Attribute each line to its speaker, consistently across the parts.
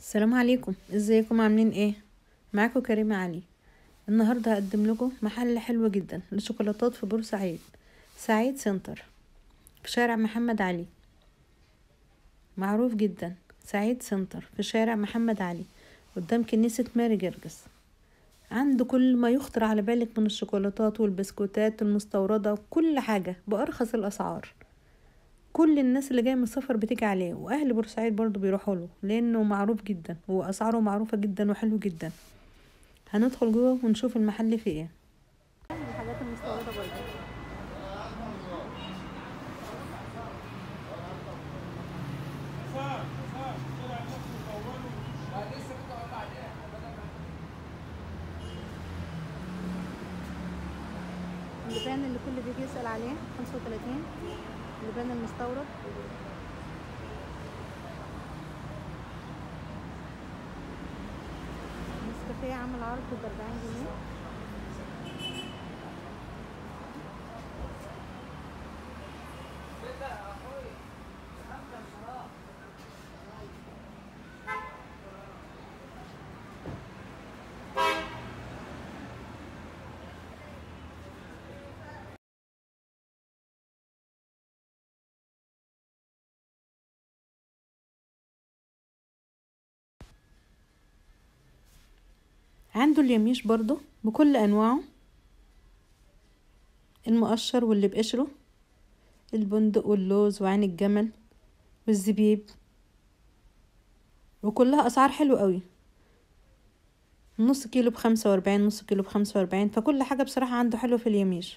Speaker 1: السلام عليكم ازيكم عاملين ايه معاكم كريمة علي النهاردة هقدم لكم محل حلو جدا للشوكولاتات في بورسعيد سعيد سنتر في شارع محمد علي معروف جدا سعيد سنتر في شارع محمد علي قدام كنيسة ماري جرجس عنده كل ما يخطر على بالك من الشوكولاتات والبسكوتات المستوردة وكل حاجة بأرخص الأسعار كل الناس اللي جايه من السفر بتيجي عليه واهل بورسعيد برضو بيروحوا له لانه معروف جدا واسعاره معروفه جدا وحلو جدا هندخل جوه ونشوف المحل فيه ايه الحاجات المستورده برضو اللبان اللي كل بيجي يسأل عليه خمسة وتلاتين اللبان المستورد نسكافيه عامل عرض بأربعين جنيه عنده اليميش برضو بكل انواعه المقشر واللي بقشره البندق واللوز وعين الجمل والزبيب وكلها اسعار حلوة قوي نص كيلو بخمسة واربعين نص كيلو بخمسة واربعين فكل حاجة بصراحة عنده حلو في اليميش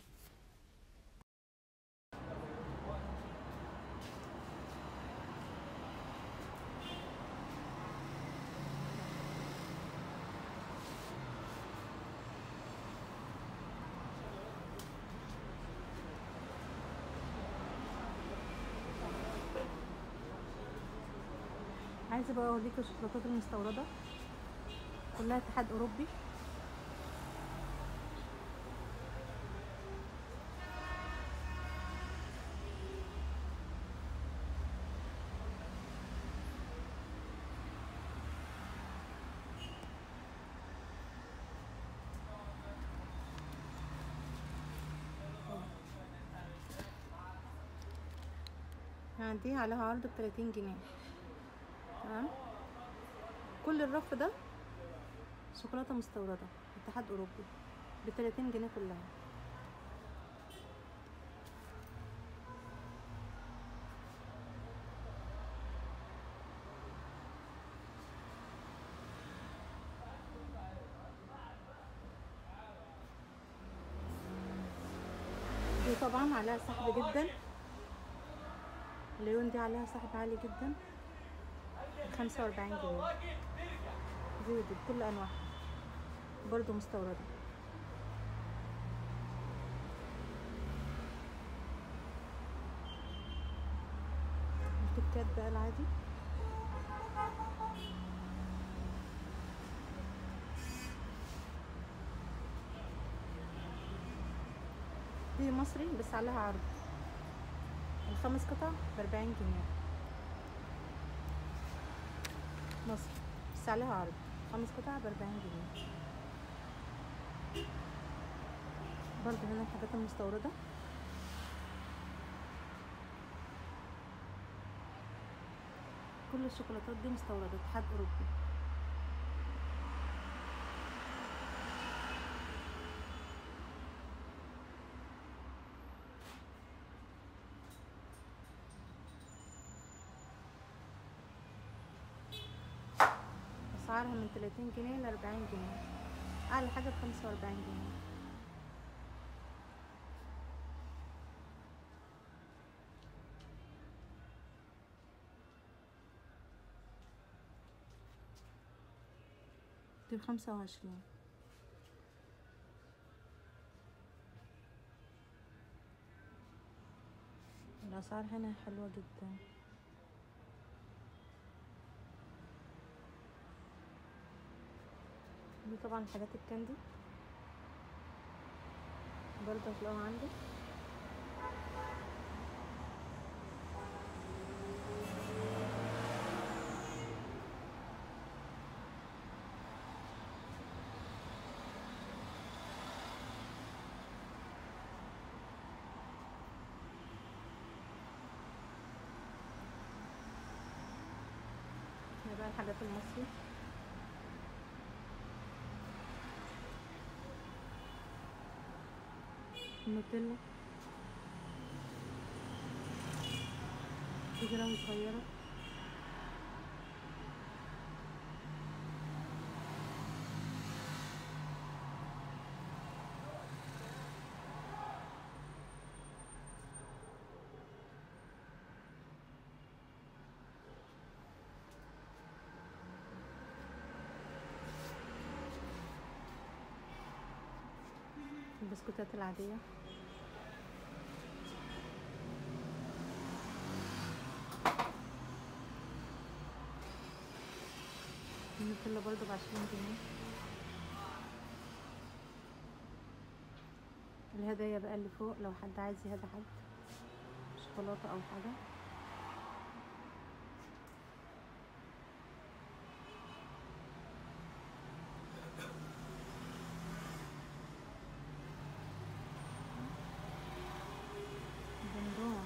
Speaker 1: عايزه بقى اوريكم الشوكولاتات المستورده كلها اتحاد اوروبي عندي عليها عرض بتلاتين جنيه تمام كل الرف ده شوكولاته مستورده اتحاد اوروبي ب 30 جنيه كلها دي طبعا عليها سحب جدا الليون دي عليها سحب عالي جدا خمسة وأربعين جنيه دي دي بكل أنواعها برضو مستوردة الكيت كات بقى العادي دي مصري بس عليها عرض الخمس قطع بأربعين جنيه مصر بس عليها عرض خمس قطع بأربعين جنيه برضه هنا الحاجات المستوردة كل الشوكولاتات دي مستوردة اتحاد أوروبي اسعارها من 30 جنيه ل 40 جنيه اعلى حاجه ب 45 جنيه دي بخمسة وعشرين الأسعار هنا حلوة جدا دي طبعا حاجات الكاندي برضه هتلاقوها عندي بقى الحاجات المصري النوتيلا كبيرة وصغيرة البسكوتات العادية النوتيلا برضو بعشرين جنيه الهدايا بقى اللي فوق لو حد عايز يهدى حد شوكولاتة أو حاجة بونبون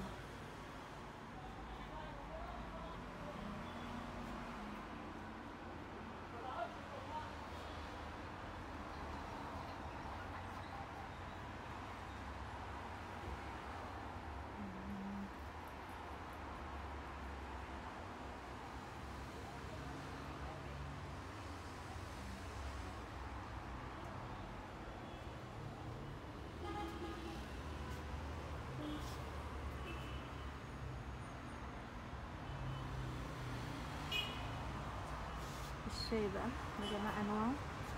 Speaker 1: الشاي بقى بجميع أنواعه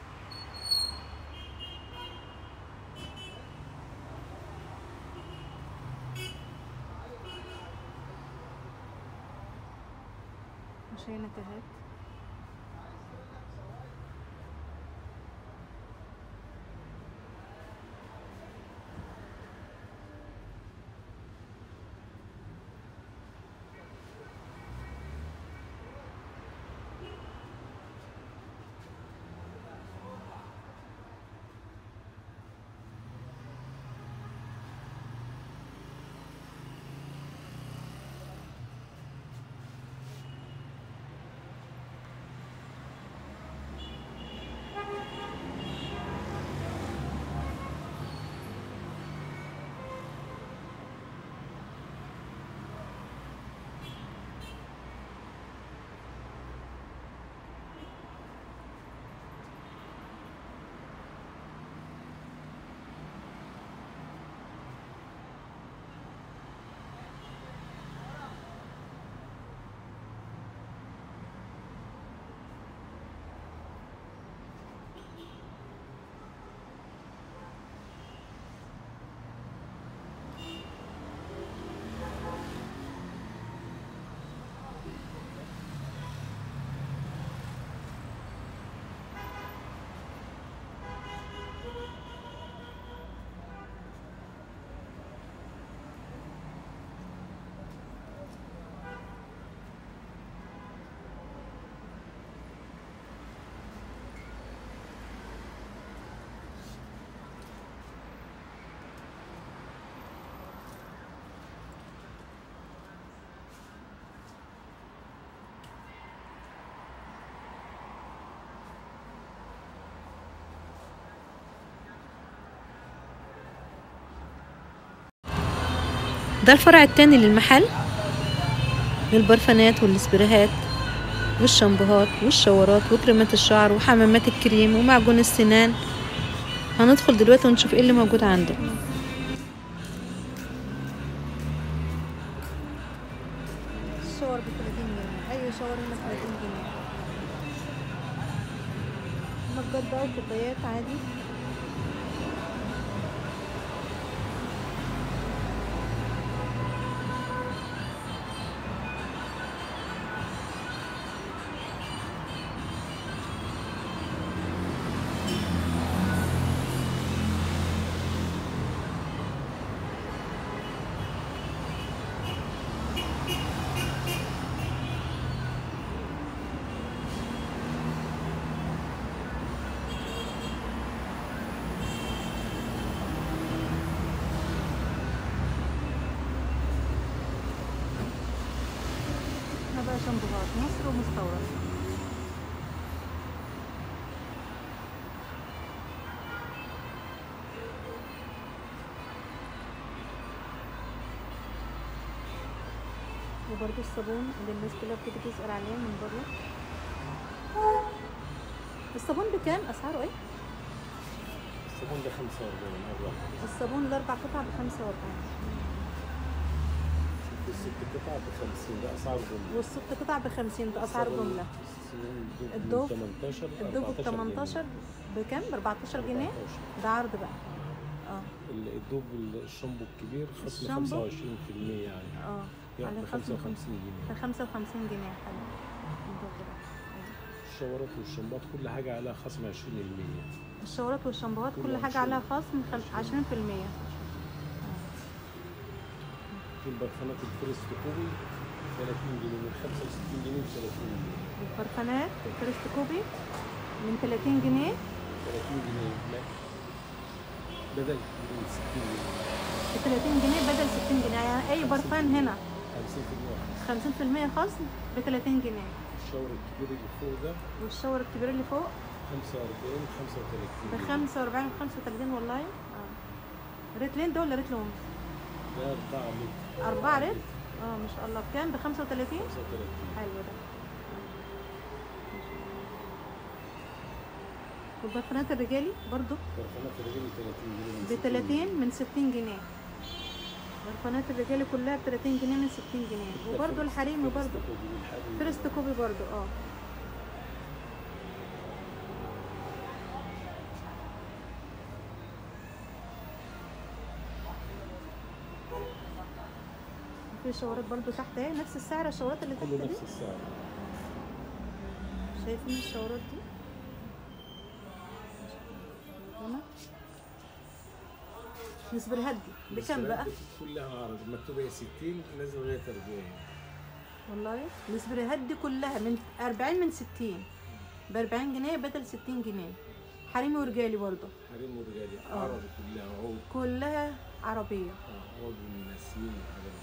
Speaker 1: وشاي نكهات ده الفرع التاني للمحل للبرفانات والسبريهات والشامبوهات والشاورات وكريمات الشعر وحمامات الكريم ومعجون السنان هندخل دلوقتي ونشوف ايه اللي موجود عنده الشاور ب 30 جنيه اي شاور هنا ب 30 جنيه مجات بقى وكوبايات عادي هنا بقى شامبوهات مصر ومستورد وبرده الصابون اللي الناس كلها بتيجي تسأل عليه من بره الصابون بكام اسعاره ايه
Speaker 2: الصابون ده 45 أربعة
Speaker 1: الصابون الاربع قطع بخمسة واربعين
Speaker 2: الست قطع ب 50 ده أسعار جملة
Speaker 1: والست قطع بخمسين ده اسعار
Speaker 2: الصابون-
Speaker 1: جملة
Speaker 2: الصابون
Speaker 1: الدوب-
Speaker 2: من 18 ل
Speaker 1: الدوب ب
Speaker 2: 14 جنيه.
Speaker 1: 18 بكام ب 14 جنيه
Speaker 2: 14.
Speaker 1: ده عرض بقى اه
Speaker 2: ال- الدوب الشامبو الكبير خصم
Speaker 1: الشامبو؟
Speaker 2: 25% يعني
Speaker 1: اه
Speaker 2: يعني
Speaker 1: على
Speaker 2: ب
Speaker 1: خصم
Speaker 2: 55 جنيه
Speaker 1: ب 55 جنيه حلو الدوب ده.
Speaker 2: الشاورات والشامبوات كل حاجة عليها خصم 20%
Speaker 1: الشاورات والشامبوهات كل
Speaker 2: كل
Speaker 1: حاجة
Speaker 2: عشرين.
Speaker 1: عليها خصم خم- 20%
Speaker 2: في البرفانات الفريست كوبي 30 جنيه من 65 جنيه ل 30 جنيه
Speaker 1: البرفانات الفيرست كوبي من 30 جنيه
Speaker 2: 30 جنيه لا بدل من 60 جنيه
Speaker 1: ب 30 جنيه بدل 60 جنيه يعني اي برفان هنا
Speaker 2: 50%
Speaker 1: 50% خصم ب 30 جنيه
Speaker 2: الشاور الكبير اللي فوق ده
Speaker 1: والشاور الكبير اللي فوق
Speaker 2: 45 35
Speaker 1: ب
Speaker 2: جنيه.
Speaker 1: 45 ب 35 والله اه ريتلين دول ولا ريت لهم
Speaker 2: ده 4 لتر
Speaker 1: 4 ريت اه ما شاء الله بكام ب 35
Speaker 2: 35
Speaker 1: حلو ده والبرفانات الرجالي برضو
Speaker 2: برفانات الرجل 30 جنيه من
Speaker 1: ب
Speaker 2: 60 جنيه.
Speaker 1: 30 من 60 جنيه برفانات الرجالي كلها ب 30 جنيه من 60 جنيه وبرضو الحريمي
Speaker 2: فيرست
Speaker 1: برضو
Speaker 2: كوبي والحريمي.
Speaker 1: فيرست كوبي برضو اه في شاورات برضو تحت اهي نفس السعر الشاورات اللي تحت
Speaker 2: كله
Speaker 1: دي
Speaker 2: نفس السعر
Speaker 1: شايفين الشاورات دي هنا نسبة الهدي بكام بقى؟
Speaker 2: كلها عرض مكتوب هي 60 نازل لغايه 40
Speaker 1: والله نسبة الهدي كلها من 40 من 60 ب 40 جنيه بدل 60 جنيه حريمي ورجالي برضو
Speaker 2: حريم ورجالي
Speaker 1: آه.
Speaker 2: عرض كلها عود
Speaker 1: كلها عربية
Speaker 2: آه، عود والنسيم وحاجات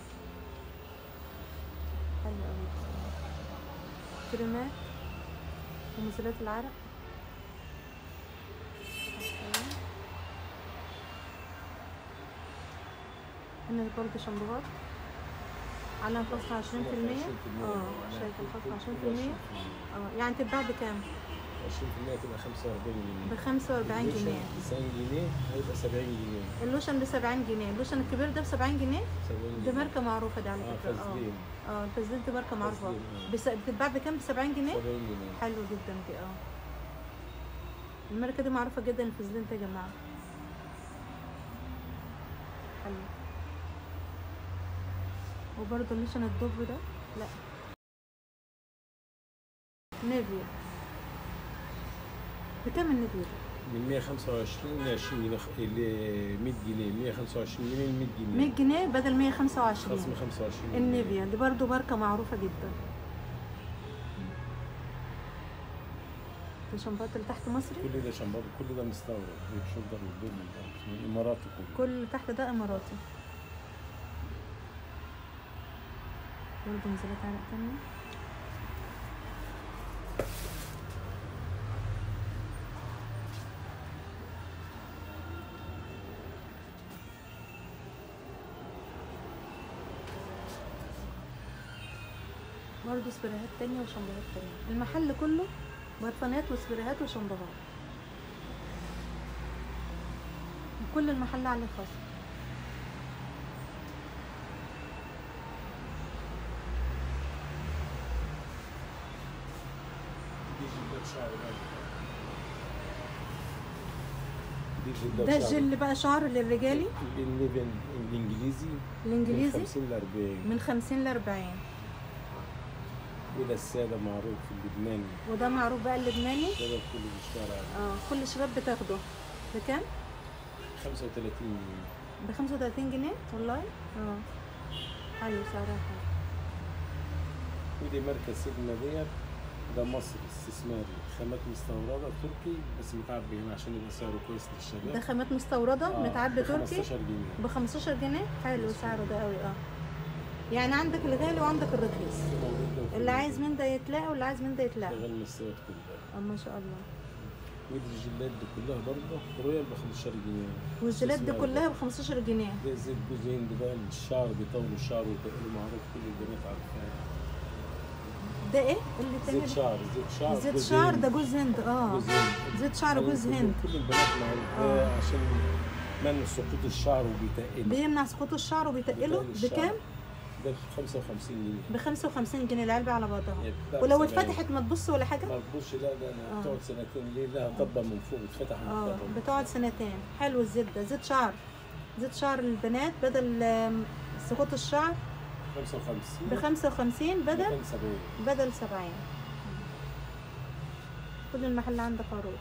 Speaker 1: حلو قوي كريمات ومزيلات العرق هنا برضه شامبوهات على خصم 20% اه شايف الخصم 20% اه يعني تتباع بكام؟
Speaker 2: 20% تبقى 45
Speaker 1: ب
Speaker 2: جنيه
Speaker 1: 45 جنيه
Speaker 2: 90 جنيه هيبقى 70 جنيه
Speaker 1: اللوشن ب 70 جنيه اللوشن الكبير ده ب 70 جنيه
Speaker 2: 70
Speaker 1: دي
Speaker 2: جنيه
Speaker 1: ماركة معروفة دي على
Speaker 2: اه
Speaker 1: فكرة اه
Speaker 2: فازلين
Speaker 1: اه الفازلين دي ماركة معروفة
Speaker 2: فازلين، آه.
Speaker 1: بس بتتباع بكام ب 70 جنيه؟
Speaker 2: 70 جنيه
Speaker 1: حلو جدا دي اه الماركة دي معروفة جدا الفازلين ده يا جماعة حلو وبرضه اللوشن الدب ده لا نيفيا بكام النيفيا ده؟
Speaker 2: من 125 ل 20 جنيه ل 100 جنيه 125 جنيه ل 100 جنيه
Speaker 1: 100 جنيه بدل 125
Speaker 2: خصم 25 جنيه
Speaker 1: النيفيا دي برضو ماركة معروفة جدا الشامبوهات اللي تحت مصري
Speaker 2: كل ده شمبار كل ده مستورد مش شولدر والدوب من الامارات كله
Speaker 1: كل اللي تحت ده اماراتي برضو نزلت عرق تانية برضه سبرايات تانية وشامبوهات تانية المحل كله برفانات وسبرايات وشامبوهات كل المحل عليه خصم
Speaker 2: دي جلدات شعر بقى. دي جلدات
Speaker 1: ده
Speaker 2: شعر.
Speaker 1: الجل بقى شعر للرجالي
Speaker 2: الليفن الانجليزي
Speaker 1: الانجليزي
Speaker 2: من 50 ل 40
Speaker 1: من 50 ل 40
Speaker 2: وده الساده معروف في اللبناني
Speaker 1: وده معروف بقى اللبناني
Speaker 2: ده بقى كله بيشتغل عليه
Speaker 1: اه كل الشباب بتاخده بكام؟
Speaker 2: 35 جنيه
Speaker 1: ب 35 جنيه والله اه حلو سعرها حلو
Speaker 2: ودي ماركة سيجما ديت ده مصري استثماري خامات مستوردة تركي بس متعبي هنا عشان يبقى سعره كويس للشباب
Speaker 1: ده خامات مستورده
Speaker 2: آه،
Speaker 1: متعبي
Speaker 2: ب
Speaker 1: تركي
Speaker 2: 15 جنيه
Speaker 1: ب 15 جنيه حلو سعره ده قوي اه يعني عندك الغالي وعندك الرخيص
Speaker 2: موجود ده في
Speaker 1: اللي عايز من ده يتلاقى واللي عايز من ده يتلاقى
Speaker 2: شغال من السواد كلها
Speaker 1: اه ما شاء الله
Speaker 2: ودي الجلاد دي كلها برضه رويال ب 15 جنيه
Speaker 1: والجيلات دي
Speaker 2: استثمار
Speaker 1: كلها
Speaker 2: بقى.
Speaker 1: ب 15 جنيه
Speaker 2: ده زيت جوز هند بقى الشعر بيطولوا الشعر ويتقلوا معروف كل البنات عارفاه
Speaker 1: ده ايه اللي تاني
Speaker 2: زيت شعر زيت شعر
Speaker 1: زيت
Speaker 2: جوز
Speaker 1: شعر
Speaker 2: هند.
Speaker 1: ده جوز هند اه
Speaker 2: جوز هند
Speaker 1: زيت شعر جوز
Speaker 2: كل-
Speaker 1: هند
Speaker 2: كل البنات معروف ده عشان منع سقوط الشعر وبيتقل
Speaker 1: بيمنع سقوط الشعر وبيتقله
Speaker 2: بيتقل الشعر.
Speaker 1: بكام؟
Speaker 2: ده ب 55 جنيه
Speaker 1: ب 55 جنيه العلبة على بعضها
Speaker 2: هي بتاع
Speaker 1: ولو
Speaker 2: 70.
Speaker 1: اتفتحت ما تبص ولا حاجة؟
Speaker 2: ما تبصش لا ده
Speaker 1: آه.
Speaker 2: أنا بتقعد سنتين ليه لها طبة من فوق بتفتح من
Speaker 1: اه
Speaker 2: الطبة
Speaker 1: بتقعد سنتين حلو الزيت ده زيت شعر زيت شعر للبنات بدل آم، سقوط الشعر
Speaker 2: 55
Speaker 1: ب 55 بدل
Speaker 2: مكان 70
Speaker 1: بدل 70 كل المحل عندك عروض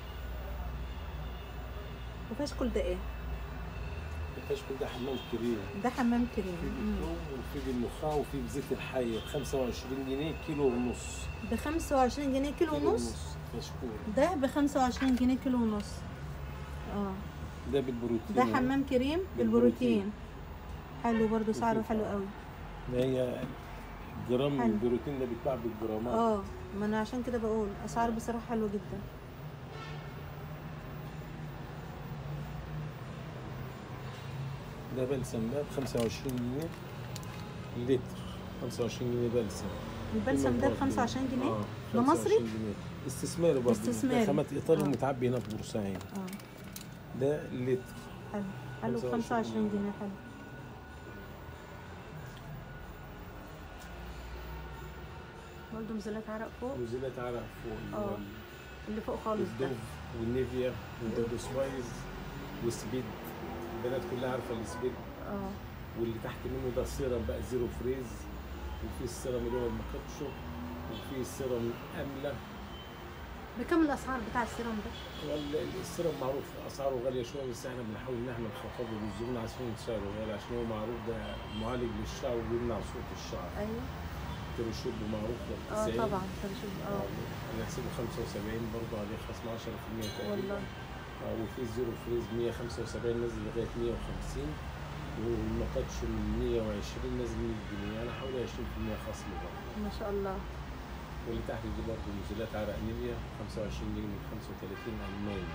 Speaker 1: وفاش كل ده ايه؟
Speaker 2: الكشك ده حمام كريم
Speaker 1: ده حمام كريم
Speaker 2: في
Speaker 1: مم.
Speaker 2: بالثوم وفي بالنخاع وفي بزيت الحي ب 25 جنيه كيلو ونص
Speaker 1: ب 25 جنيه كيلو ونص
Speaker 2: كشكول
Speaker 1: ده ب 25 جنيه كيلو ونص اه
Speaker 2: ده بالبروتين
Speaker 1: ده حمام كريم بالبروتين
Speaker 2: بالبروتين.
Speaker 1: حلو برضو سعره
Speaker 2: وفي
Speaker 1: حلو
Speaker 2: فعل.
Speaker 1: قوي
Speaker 2: ده هي جرام
Speaker 1: حلو.
Speaker 2: البروتين ده بيتباع بالجرامات
Speaker 1: اه ما انا عشان كده بقول اسعار بصراحه حلوه جدا
Speaker 2: ده بلسم ده ب 25 جنيه لتر 25 جنيه بلسم
Speaker 1: البلسم ده ب 25 جنيه
Speaker 2: آه،
Speaker 1: ده
Speaker 2: 25
Speaker 1: مصري
Speaker 2: جنيه استثماري برضه
Speaker 1: استثماري.
Speaker 2: ده خامات ايطالي
Speaker 1: آه.
Speaker 2: ومتعبي هنا في بورسعيد
Speaker 1: اه
Speaker 2: ده لتر
Speaker 1: حلو حلو ب
Speaker 2: 25
Speaker 1: 25 جنيه حلو برضه نزلات عرق فوق
Speaker 2: نزلت عرق فوق اللي هو
Speaker 1: آه. اللي فوق خالص ده
Speaker 2: الدوف والنيفيا والدو سبايز والسبيد البنات كلها عارفه السبيد
Speaker 1: اه
Speaker 2: واللي تحت منه ده السيرم بقى زيرو فريز وفي السيرم اللي هو المكاتشو وفي السيرم امله
Speaker 1: بكم الاسعار بتاع السيرم ده؟
Speaker 2: وال- السيرم معروف اسعاره غاليه شويه بس احنا بنحاول ان احنا نخفضه للزبون عشان سعره غالي عشان هو معروف ده معالج للشعر وبيمنع صوت الشعر
Speaker 1: ايوه
Speaker 2: ترشوب معروف ده
Speaker 1: اه
Speaker 2: 90
Speaker 1: طبعا طب شوف اه
Speaker 2: انا هسيبه 75 برضه عليه خصم 10% تقريبا
Speaker 1: والله
Speaker 2: اه وفي الزيرو فريز 175 نازل لغايه 150 والنقاش من 120 نازل 100 جنيه يعني حوالي 20% خصم برضه
Speaker 1: ما شاء الله
Speaker 2: واللي تحت دي برضه نزولات عرق نيفيا 25 جنيه من 35 الماني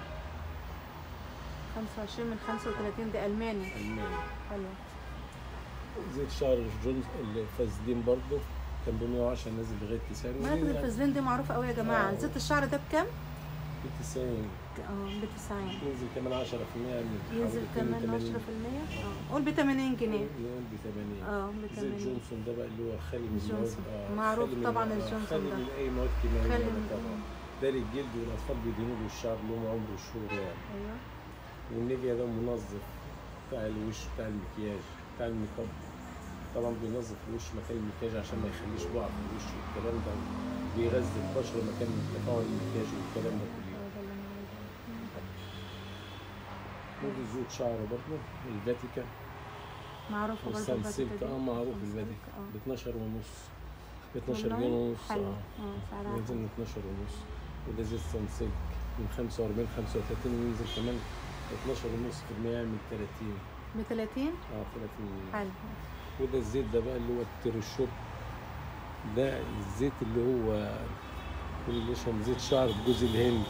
Speaker 1: 25 من 35 دي الماني
Speaker 2: الماني
Speaker 1: حلو
Speaker 2: زيت شعر جونز الفازلين برضه كان ب 110 نازل لغايه 90
Speaker 1: ماركة الفازلين دي معروفة قوي يا جماعة
Speaker 2: آه.
Speaker 1: زيت الشعر ده بكام؟
Speaker 2: ب 90
Speaker 1: اه ب 90
Speaker 2: ينزل كمان 10% من
Speaker 1: ينزل كمان 10% اه قول ب 80 جنيه
Speaker 2: يقول ب 80
Speaker 1: اه ب
Speaker 2: زيت
Speaker 1: 80
Speaker 2: جونسون ده بقى اللي هو خالي من المواد
Speaker 1: جونسون.
Speaker 2: آه،
Speaker 1: معروف
Speaker 2: خالي من-
Speaker 1: طبعاً
Speaker 2: آه،
Speaker 1: الجونسون
Speaker 2: خالي
Speaker 1: ده.
Speaker 2: من اي مواد كيماويه
Speaker 1: خالي
Speaker 2: ده
Speaker 1: من-
Speaker 2: طبعا ده للجلد والاطفال بيدهنوا له الشعر لهم عمر شهور يعني
Speaker 1: ايوه
Speaker 2: والنيفيا ده منظف بتاع الوش بتاع المكياج بتاع الميك اب طبعا بينظف الوش مكان المكياج عشان ما يخليش بقع في الوش والكلام ده بيغذي البشره مكان تفاعل المكياج والكلام ده كله
Speaker 1: اه ده اللي انا عايزاه.
Speaker 2: ودي زيوت شعر برضه الفاتيكا
Speaker 1: معروفة برضه
Speaker 2: والسانسيلك
Speaker 1: الفاتيكا دي.
Speaker 2: اه معروف
Speaker 1: سانسيلك،
Speaker 2: الفاتيكا
Speaker 1: اه
Speaker 2: ب 12 ونص ب 12
Speaker 1: والله
Speaker 2: جنيه ونص
Speaker 1: حلو
Speaker 2: اه
Speaker 1: اه سعرها
Speaker 2: ينزل
Speaker 1: حلو.
Speaker 2: من 12 ونص وده زيت سانسيلك من 45 35 وينزل كمان 12 ونص في المية يعمل 30
Speaker 1: ب 30
Speaker 2: اه 30
Speaker 1: حلو
Speaker 2: وده الزيت ده بقى اللي هو الترشوب ده الزيت اللي هو اللي اسمه زيت شعر بجوز الهند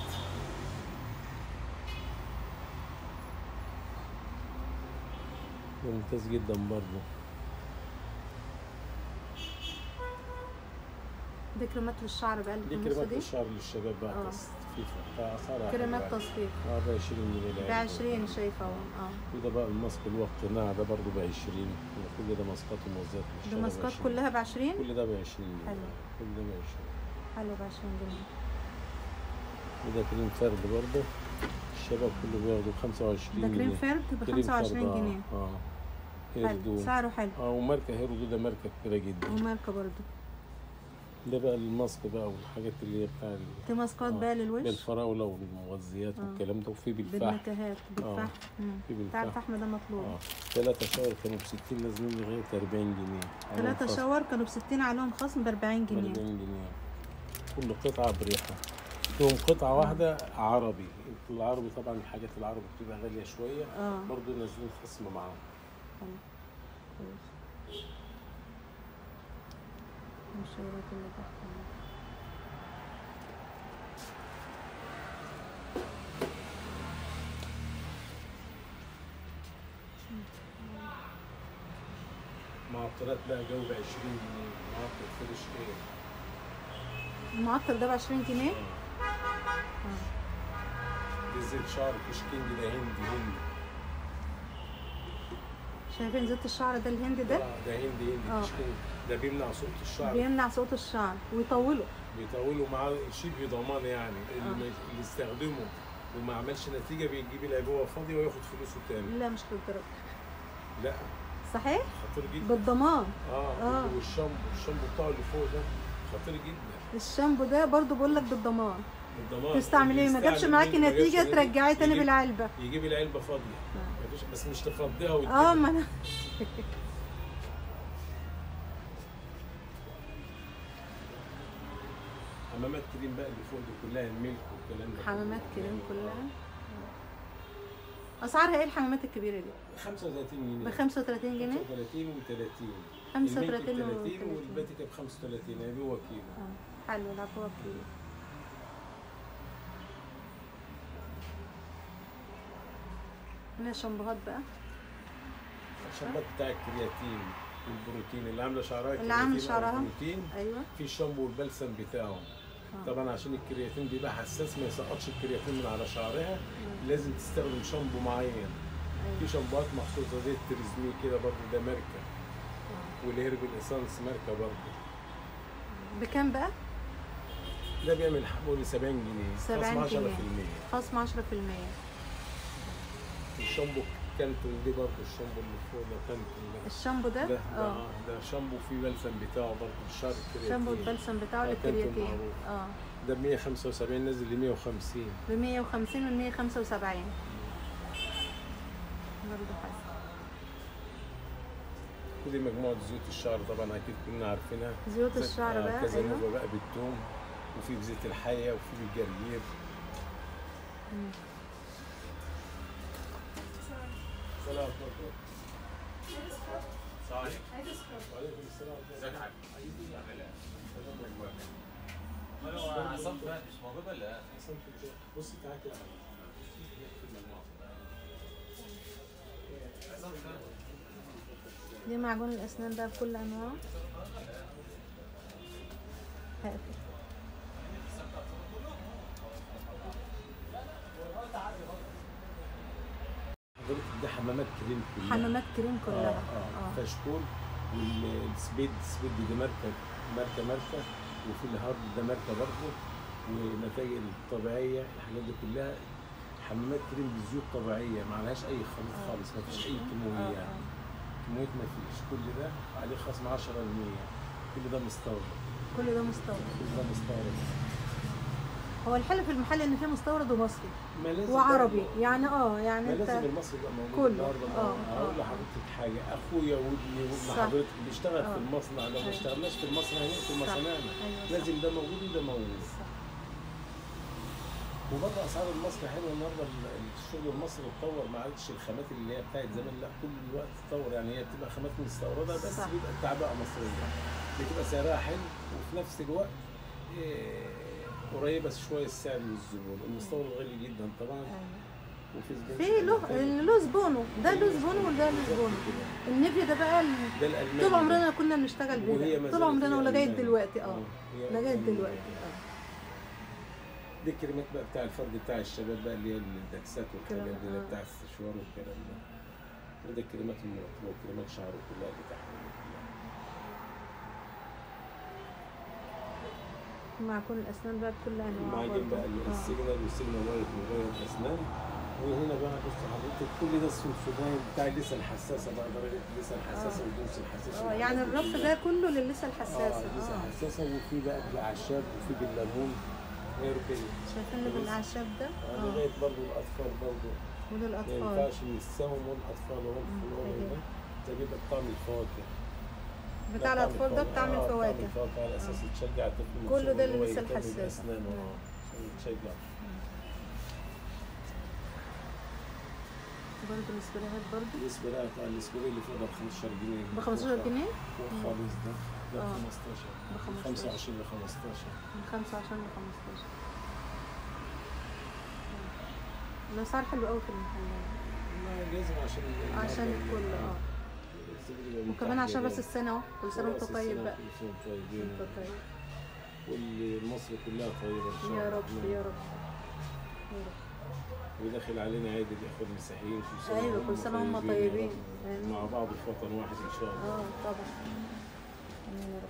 Speaker 2: ممتاز جدا برضه
Speaker 1: دي كريمات للشعر بقى اللي
Speaker 2: دي
Speaker 1: في النص
Speaker 2: كريمات
Speaker 1: دي
Speaker 2: الشعر للشباب بقى
Speaker 1: آه.
Speaker 2: تصفيفة بأسعارها
Speaker 1: كريمات
Speaker 2: حلوة.
Speaker 1: تصفيف
Speaker 2: اه ب 20 جنيه
Speaker 1: ب
Speaker 2: العلبة.
Speaker 1: 20 شايفة اهو اه
Speaker 2: وده بقى الماسك اللي هو القناع ده برضه ب 20 كل ده ماسكات وموزات
Speaker 1: دي
Speaker 2: للشباب
Speaker 1: ماسكات
Speaker 2: 20.
Speaker 1: كلها ب 20
Speaker 2: كل ده ب 20 جنيه
Speaker 1: حلو.
Speaker 2: كل ده ب 20
Speaker 1: حلو ب 20 جنيه
Speaker 2: وده كريم فرد برضه الشباب كله بياخدوا 25
Speaker 1: ده كريم
Speaker 2: جنيه.
Speaker 1: فرد ب
Speaker 2: كريم
Speaker 1: 25
Speaker 2: فرد،
Speaker 1: جنيه
Speaker 2: اه اه
Speaker 1: حلو
Speaker 2: هيردو
Speaker 1: سعره حلو
Speaker 2: اه وماركة هيردو ده ماركة كبيرة جدا
Speaker 1: وماركة برضه
Speaker 2: ده بقى الماسك بقى والحاجات اللي هي بتاع ال-
Speaker 1: دي ماسكات
Speaker 2: آه.
Speaker 1: بقى للوش
Speaker 2: بالفراولة والمغذيات
Speaker 1: آه.
Speaker 2: والكلام ده وفي بالفحم
Speaker 1: بالنكهات
Speaker 2: آه.
Speaker 1: بالفحم مم.
Speaker 2: في
Speaker 1: بتاع
Speaker 2: بالفحم
Speaker 1: الفحم ده مطلوب
Speaker 2: اه ثلاثة شاور كانوا ب 60 نازلين لغاية 40 جنيه عليهم
Speaker 1: ثلاثة
Speaker 2: خصم.
Speaker 1: شاور كانوا ب 60 عليهم خصم ب 40
Speaker 2: ب
Speaker 1: جنيه
Speaker 2: 40 جنيه كل قطعة بريحة فيهم قطعة واحدة عربي العربي طبعا الحاجات العربي بتبقى غالية شوية
Speaker 1: اه
Speaker 2: برضه نازلين خصم معاهم
Speaker 1: حلو كويس المشاورات اللي تحت دي.
Speaker 2: المعطرات بقى جو ب 20 جنيه معطر فريش ايه
Speaker 1: المعطر ده ب 20 جنيه
Speaker 2: اه دي زيت شعر كشكينج ده هندي هندي
Speaker 1: شايفين زيت الشعر ده الهندي ده
Speaker 2: آه، ده هندي هندي
Speaker 1: آه.
Speaker 2: كشكينج ده بيمنع صوت الشعر
Speaker 1: بيمنع صوت الشعر ويطوله
Speaker 2: بيطولوا معاه شبه ضمان يعني اللي,
Speaker 1: آه.
Speaker 2: ما- اللي يستخدمه وما عملش نتيجه بيجيب العبوه فاضيه وياخد فلوسه تاني
Speaker 1: لا مش للدرجه
Speaker 2: لا
Speaker 1: صحيح
Speaker 2: خطير جدا
Speaker 1: بالضمان
Speaker 2: اه,
Speaker 1: آه.
Speaker 2: والشامبو الشامبو بتاعه اللي فوق ده خطير جدا
Speaker 1: الشامبو ده برضو بقول لك بالضمان
Speaker 2: بالضمان
Speaker 1: تستعمليه ما جابش
Speaker 2: يستعمل
Speaker 1: معاكي
Speaker 2: منه، ما جابش
Speaker 1: نتيجه
Speaker 2: نتيجة،
Speaker 1: ترجعيه تاني
Speaker 2: يجيب-
Speaker 1: بالعلبه
Speaker 2: يجيب العلبه فاضيه
Speaker 1: آه.
Speaker 2: مفيش بس مش تفضيها
Speaker 1: اه
Speaker 2: وتجيبها
Speaker 1: ما انا
Speaker 2: حمامات كريم بقى اللي فوق دي كلها الملك والكلام ده
Speaker 1: حمامات
Speaker 2: كله.
Speaker 1: كريم كلها اسعارها ايه الحمامات الكبيره دي
Speaker 2: 35 جنيه
Speaker 1: ب 35 جنيه
Speaker 2: 35 و 30
Speaker 1: 35 و
Speaker 2: 30
Speaker 1: 30.
Speaker 2: والباتيكا ب 35 يعني هو كيلو
Speaker 1: اه حلو العفو كيلو هنا شامبوهات بقى
Speaker 2: الشامبات بتاع الكرياتين والبروتين اللي عامله شعرها
Speaker 1: اللي عامله
Speaker 2: كرياتين أو
Speaker 1: شعرها.
Speaker 2: بروتين
Speaker 1: ايوه
Speaker 2: في الشامبو والبلسم بتاعه
Speaker 1: آه.
Speaker 2: طبعا عشان الكرياتين بيبقى حساس ما يسقطش الكرياتين من على شعرها لازم تستخدم شامبو معين في
Speaker 1: ايوه
Speaker 2: شامبوهات مخصوصه زي التريزمي كده برضه ده ماركه
Speaker 1: آه.
Speaker 2: والهيرب الاسانس ماركه برضه
Speaker 1: بكام بقى؟
Speaker 2: ده بيعمل حوالي 70 جنيه
Speaker 1: 70
Speaker 2: خصم 10%
Speaker 1: جنيه. خصم 10%
Speaker 2: الشامبو كانتون دي برضه الشامبو اللي فوق ده كانتون ده
Speaker 1: الشامبو ده
Speaker 2: ده
Speaker 1: اه
Speaker 2: ده, ده شامبو فيه بلسم بتاعه برضه الشعر الكرياتين
Speaker 1: شامبو البلسم بتاعه
Speaker 2: آه، كانتون
Speaker 1: للكرياتين
Speaker 2: معروف.
Speaker 1: اه
Speaker 2: ده ب 175 نازل ل 150
Speaker 1: ب 150 و 175 برضه حسن
Speaker 2: ودي مجموعة زيوت الشعر طبعا أكيد كلنا عارفينها
Speaker 1: زيوت
Speaker 2: زيت-
Speaker 1: الشعر
Speaker 2: آه،
Speaker 1: بقى
Speaker 2: كذا
Speaker 1: ايوه
Speaker 2: نوبة بقى بالثوم وفي بزيت الحية وفي بالجرجير
Speaker 1: مم.
Speaker 2: سلام عليكم وعليكم السلام
Speaker 3: ازيك يا حاج؟ ما هو عصام بقى مش موجود ولا لا؟
Speaker 2: بص تعالى كده
Speaker 3: عصام فين؟
Speaker 1: دي معجون الاسنان ده بكل انواعه هقفل
Speaker 2: حضرتك ده حمامات كريم كلها
Speaker 1: حمامات كريم
Speaker 2: اه
Speaker 1: كلها
Speaker 2: اه فشكول والسبيد السبيد دي ماركة ماركة ماركة وفي الهارد ده ماركة برضه والنتائج الطبيعية الحاجات دي كلها حمامات كريم بزيوت طبيعية ما عليهاش أي خليط
Speaker 1: آه.
Speaker 2: خالص ما فيش أي
Speaker 1: آه،
Speaker 2: كيماويات
Speaker 1: آه.
Speaker 2: كيماويات ما فيش كل ده عليه خصم 10% كل ده مستورد
Speaker 1: كل ده مستورد
Speaker 2: كل ده مستورد
Speaker 1: هو الحلو في المحل ان فيه مستورد ومصري
Speaker 2: ما لازم
Speaker 1: وعربي
Speaker 2: برضه-
Speaker 1: يعني اه
Speaker 2: ما
Speaker 1: يعني
Speaker 2: لازم
Speaker 1: انت
Speaker 2: المصري يبقى موجود
Speaker 1: كله.
Speaker 2: النهارده
Speaker 1: آه،
Speaker 2: ما- هقول
Speaker 1: آه.
Speaker 2: لحضرتك حاجه اخويا وابني وابن
Speaker 1: صح.
Speaker 2: حضرتك بيشتغل في
Speaker 1: آه.
Speaker 2: المصنع لو ما
Speaker 1: أيوة.
Speaker 2: اشتغلناش في المصنع هنقفل مصانعنا
Speaker 1: أيوة، صح.
Speaker 2: لازم ده موجود وده موجود
Speaker 1: صح.
Speaker 2: وبرضه اسعار المصري حلوه النهارده ال- الشغل المصري اتطور ما عادش الخامات اللي هي بتاعت زمان لا كل الوقت اتطور يعني هي بتبقى خامات مستورده بس
Speaker 1: صح.
Speaker 2: بيبقى التعبئه مصريه بتبقى سعرها حلو وفي نفس الوقت إيه، قريبه شويه السعر للزبون المستورد غالي جدا طبعا
Speaker 1: أيوة.
Speaker 2: وفي زبون
Speaker 1: في له له زبونه ده له زبونه وده له زبونه النفي ده بقى ال-
Speaker 2: ده الالماني
Speaker 1: طول
Speaker 2: ده.
Speaker 1: عمرنا كنا بنشتغل
Speaker 2: وهي
Speaker 1: بيه
Speaker 2: ما
Speaker 1: ده. طول
Speaker 2: زالت
Speaker 1: عمرنا
Speaker 2: هي
Speaker 1: ولغايه
Speaker 2: ألماني.
Speaker 1: دلوقتي اه
Speaker 2: هي
Speaker 1: لغايه
Speaker 2: ألماني.
Speaker 1: دلوقتي اه
Speaker 2: دي الكريمات بقى بتاع الفرد بتاع الشباب بقى اللي هي الدكسات والحاجات دي اللي
Speaker 1: آه.
Speaker 2: بتاع السشوار والكلام ده وده الكريمات المرطبة وكريمات شعر كلها اللي تحت دي كلها.
Speaker 1: معجون الاسنان بقى بكل انواعه
Speaker 2: المعجن
Speaker 1: برضه.
Speaker 2: بقى
Speaker 1: آه.
Speaker 2: السيجنال والسيجنال وايت مغير الاسنان وهنا بقى بص حضرتك كل ده السلسلان بتاع اللسه الحساسه بقى درجه اللسه الحساسه
Speaker 1: آه.
Speaker 2: والدوس الحساسه
Speaker 1: اه يعني الرف ده كله للسه
Speaker 2: اه
Speaker 1: الحساسه
Speaker 2: اللسه
Speaker 1: اه
Speaker 2: الحساسه وفي بقى بالاعشاب وفي بالليمون هيربل
Speaker 1: شايفين اللي بالاعشاب ده
Speaker 2: آه،
Speaker 1: اه
Speaker 2: لغايه برضه الاطفال برضه
Speaker 1: ودول
Speaker 2: ما
Speaker 1: الاطفال
Speaker 2: ينفعش ننساهم والاطفال وهم
Speaker 1: مم،
Speaker 2: الفلوس
Speaker 1: أيوة.
Speaker 2: ده ده بيبقى بطعم الفواكه
Speaker 1: بتاع
Speaker 2: ده
Speaker 1: الاطفال ده بطعم
Speaker 2: آه،
Speaker 1: الفواكه
Speaker 2: بطعم الفواكه على اساس
Speaker 1: آه.
Speaker 2: تشجع الطفل من
Speaker 1: كله
Speaker 2: صغره
Speaker 1: ده
Speaker 2: إن هو
Speaker 1: لسه
Speaker 2: يهتم
Speaker 1: الحساسة.
Speaker 2: بأسنانه،
Speaker 1: مم.
Speaker 2: آه، عشان يتشجع
Speaker 1: برضه السبرايات برضه
Speaker 2: الاسبراء بتاع الاسبراء اللي فوق ده ب 15 جنيه
Speaker 1: ب 15 جنيه
Speaker 2: فوق خالص ده ده
Speaker 1: آه.
Speaker 2: ب 15
Speaker 1: ب 15.
Speaker 2: 25 ل 15
Speaker 1: من 25 ل 15 الاسعار حلوه قوي في المحل
Speaker 2: والله لازم عشان
Speaker 1: عشان
Speaker 2: النهاردة
Speaker 1: الكل اه
Speaker 2: الزبادي بقى
Speaker 1: وكمان
Speaker 2: متاح
Speaker 1: عشان راس
Speaker 2: جداً.
Speaker 1: السنه اهو كل سنه وانت
Speaker 2: راس
Speaker 1: طيب
Speaker 2: السنة
Speaker 1: بقى
Speaker 2: كل سنة وانتم طيبين
Speaker 1: انت طيب
Speaker 2: والمصر كلها طيبة إن شاء
Speaker 1: يا
Speaker 2: الله
Speaker 1: رب يا رب يا رب
Speaker 2: وداخل علينا عيد الإخوة المسيحيين كل سنة
Speaker 1: أيوة،
Speaker 2: وهم
Speaker 1: كل سنة وهم
Speaker 2: يا رب.
Speaker 1: طيبين. آمين.
Speaker 2: مع بعض في وطن واحد إن شاء الله
Speaker 1: اه طبعا آمين يا رب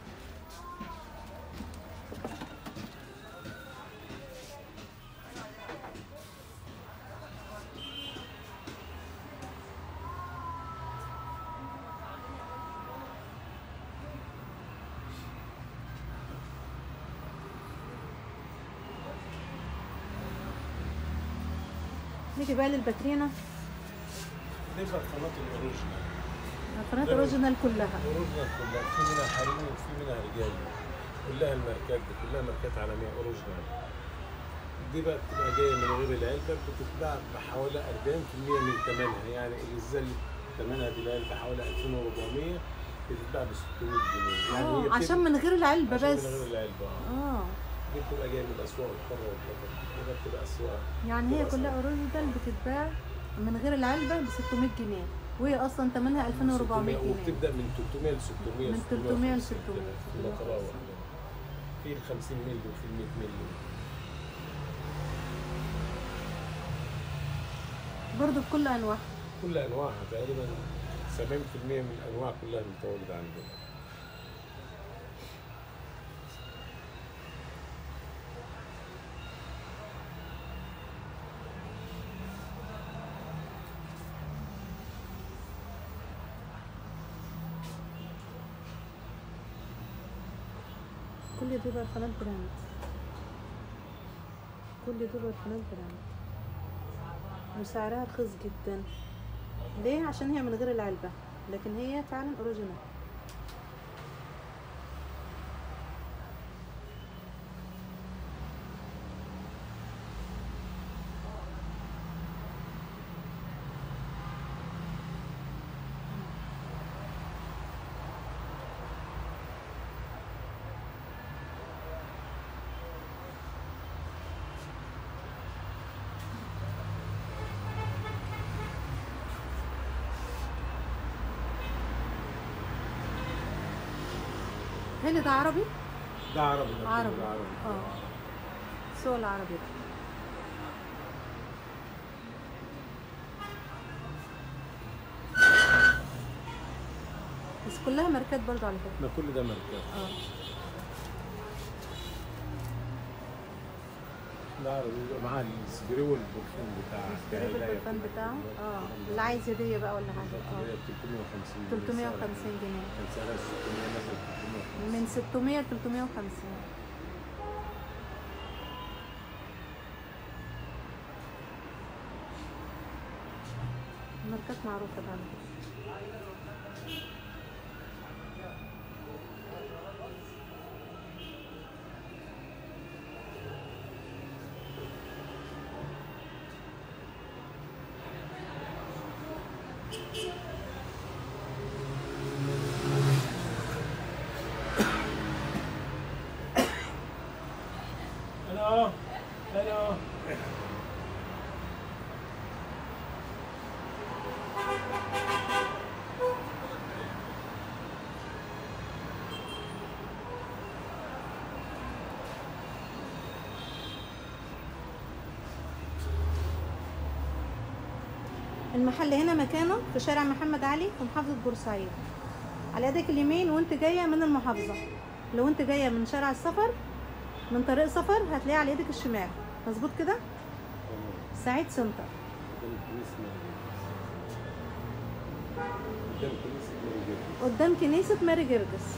Speaker 1: نيجي بقى للباترينا
Speaker 2: نبقى قناة الأوريجينال
Speaker 1: قناة اوريجينال كلها
Speaker 2: أوريجينال كلها في منها حريمي وفي منها رجالي كلها الماركات دي كلها ماركات عالمية أوريجينال دي بقى بتبقى جاية من غير العلبة بتتباع بحوالي 40% من ثمنها يعني الإزاز ثمنها دي العلبة حوالي 2400 بتتباع ب 600 جنيه يعني هي
Speaker 1: اه عشان من غير العلبة
Speaker 2: عشان
Speaker 1: بس
Speaker 2: من غير العلبة آه.
Speaker 1: اه
Speaker 2: دي بتبقى جاية من الأسواق الحرة والقطر دي بتبقى أسواق
Speaker 1: يعني هي
Speaker 2: بتبقى
Speaker 1: كلها
Speaker 2: أسواق.
Speaker 1: اوريجينال بتتباع من غير العلبة ب 600 جنيه وهي اصلا ثمنها 2400 جنيه
Speaker 2: وبتبدا من 300 ل 600
Speaker 1: من 300 ل 600
Speaker 2: في تراوح في ال 50 مللي وفي ال 100 مللي
Speaker 1: برضو بكل انواعها
Speaker 2: كل انواعها تقريبا 70% من الانواع كلها متواجده عندنا
Speaker 1: كل دي برفانات براند كل دي برفانات براند وسعرها رخيص جدا ليه عشان هي من غير العلبة لكن هي فعلا اوريجينال هنا ده عربي
Speaker 2: ده عربي ده
Speaker 1: عربي
Speaker 2: كله عربي
Speaker 1: اه السوق العربي ده بس كلها ماركات برضو على فكرة
Speaker 2: ده كل ده ماركات
Speaker 1: اه
Speaker 2: ده عربي بيبقى معاه السبري والبرفان بتاعه
Speaker 1: جريب البرفان بتاعه اه اللي عايز هدية بقى ولا حاجة
Speaker 2: اللي هي
Speaker 1: اه
Speaker 2: 350 جنيه
Speaker 1: 350 جنيه
Speaker 2: كان سعرها 600 مثلا 350
Speaker 1: من 600 ل 350 ماركات معروفة ده على فكرة.
Speaker 2: الو الو
Speaker 1: المحل هنا مكانه في شارع محمد علي في محافظة بورسعيد على يدك اليمين وانت جاية من المحافظة لو انت جاية من شارع السفر من طريق سفر هتلاقيه على يدك الشمال مظبوط كده سعيد سنتر
Speaker 2: قدام كنيسة ماري جرجس. قدام كنيسة ماري جرجس.
Speaker 1: قدام كنيسة ماري جرجس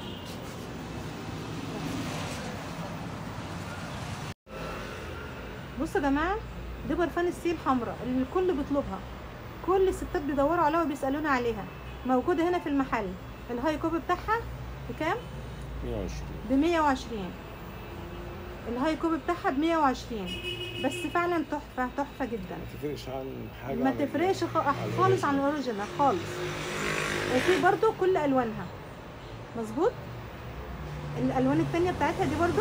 Speaker 1: بصوا يا جماعة دي برفان السي الحمراء اللي الكل بيطلبها كل الستات بيدوروا عليها وبيسألونا عليها موجودة هنا في المحل الهاي كوب بتاعها بكام؟
Speaker 2: 120
Speaker 1: ب 120 الهاي كوب بتاعها ب 120 بس فعلا تحفة تحفة جدا
Speaker 2: ما تفرقش عن حاجة
Speaker 1: ما
Speaker 2: عن ال-
Speaker 1: تفرقش خ-
Speaker 2: عن
Speaker 1: خالص عن
Speaker 2: الأوريجينال.
Speaker 1: الاوريجينال خالص وفي برضو كل الوانها مظبوط الالوان التانية بتاعتها دي برضو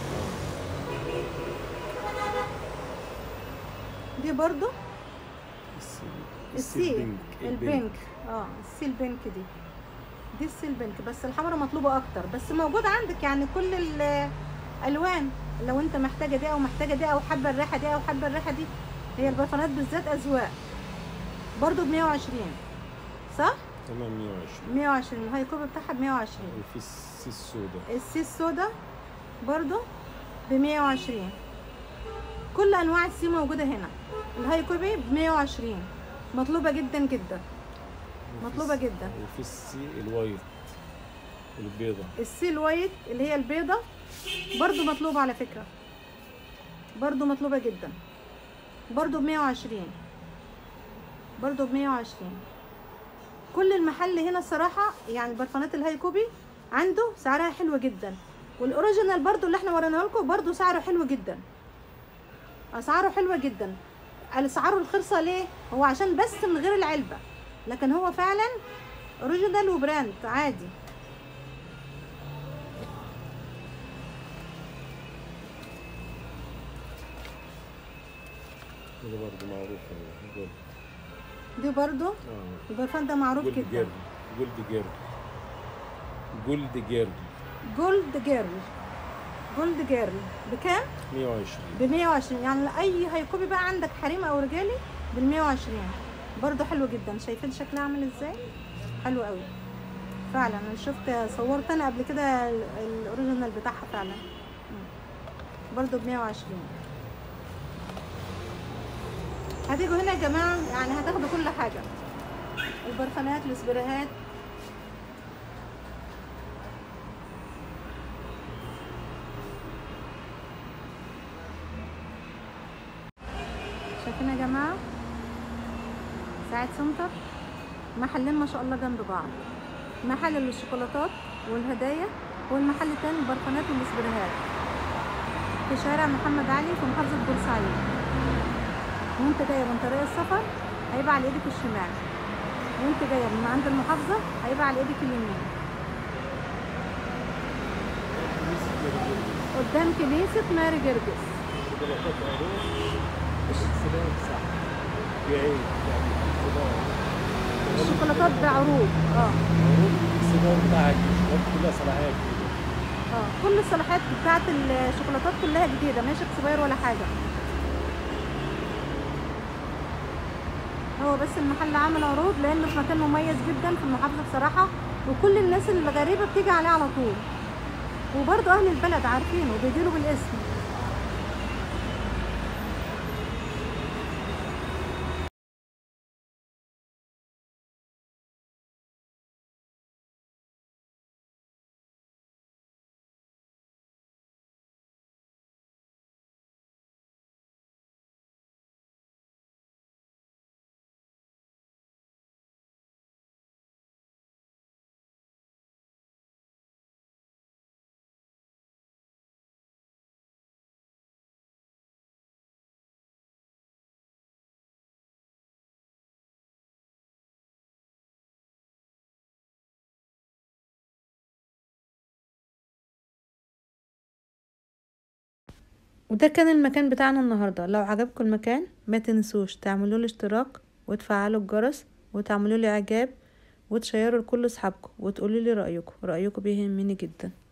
Speaker 1: دي برضو
Speaker 2: السي
Speaker 1: السي
Speaker 2: البنك
Speaker 1: البنك اه السي البنك دي دي السي البنك بس الحمرا مطلوبه اكتر بس موجوده عندك يعني كل الالوان لو انت محتاجه دي او محتاجه دي او حابه الريحه دي او حابه الريحه دي هي البرفانات بالذات اذواق برضو ب 120 صح
Speaker 2: تمام 120
Speaker 1: 120 الهاي كوبي بتاعها ب 120
Speaker 2: وفي السي السوداء
Speaker 1: السي السودا برضو ب 120 كل انواع السي موجوده هنا الهاي كوبي ب 120 مطلوبه جدا جدا
Speaker 2: وفي
Speaker 1: مطلوبة
Speaker 2: الس-
Speaker 1: جدا.
Speaker 2: وفي السي الوايت البيضة
Speaker 1: السي الوايت اللي هي البيضة برضو مطلوبة على فكرة برضو مطلوبة جدا برضو بمية وعشرين برضو بمية وعشرين كل المحل هنا الصراحة يعني برفانات الهاي كوبي عنده سعرها حلو جدا والاوريجينال برضو اللي احنا وريناه لكم برضو سعره حلو جدا اسعاره حلوة جدا اسعاره الخرصة ليه هو عشان بس من غير العلبة لكن هو فعلا اوريجينال وبراند عادي
Speaker 2: ده برضه معروف جولد
Speaker 1: دي برضو
Speaker 2: اه
Speaker 1: البرفان ده معروف
Speaker 2: جولد
Speaker 1: جدا
Speaker 2: جيرل جولد جيرل جولد جيرل
Speaker 1: جولد جيرل جولد جيرل بكام؟
Speaker 2: 120
Speaker 1: ب 120 يعني اي هيكوبي بقى عندك حريم او رجالي بال 120 برضو حلو جدا شايفين شكلها عامل ازاي؟ حلو قوي فعلا انا شفت صورت انا قبل كده ال- الاوريجينال بتاعها فعلا مم. برضو ب 120 هتيجوا هنا يا جماعه يعني هتاخدوا كل حاجه البرفانات السبرايهات شايفين يا جماعة ساعة سنتر محلين ما شاء الله جنب بعض محل للشوكولاتات والهدايا والمحل التاني البرفانات والسبرايهات في شارع محمد علي في محافظة بورسعيد وانت جاية من طريق السفر هيبقى على ايدك الشمال وانت جاية من عند المحافظة هيبقى على ايدك اليمين قدام كنيسة ماري جرجس
Speaker 2: شوكولاتات عروض السلام صح بعيد يعني السلام
Speaker 1: الشوكولاتات بعروض اه
Speaker 2: عروض السلام بتاعك الشوكولاتات كلها صلاحية جديدة
Speaker 1: اه كل الصلاحيات بتاعت الشوكولاتات كلها جديده مش اكسباير ولا حاجه هو بس المحل عامل عروض لانه في مكان مميز جدا في المحافظه بصراحه وكل الناس الغريبه بتيجي عليه على طول وبرضه اهل البلد عارفينه وبيجيله بالاسم وده كان المكان بتاعنا النهارده لو عجبكم المكان ما تنسوش تعملوا لي اشتراك وتفعلوا الجرس وتعملوا لي اعجاب وتشيروا لكل اصحابكم وتقولوا لي رايكم رايكم بيهمني جدا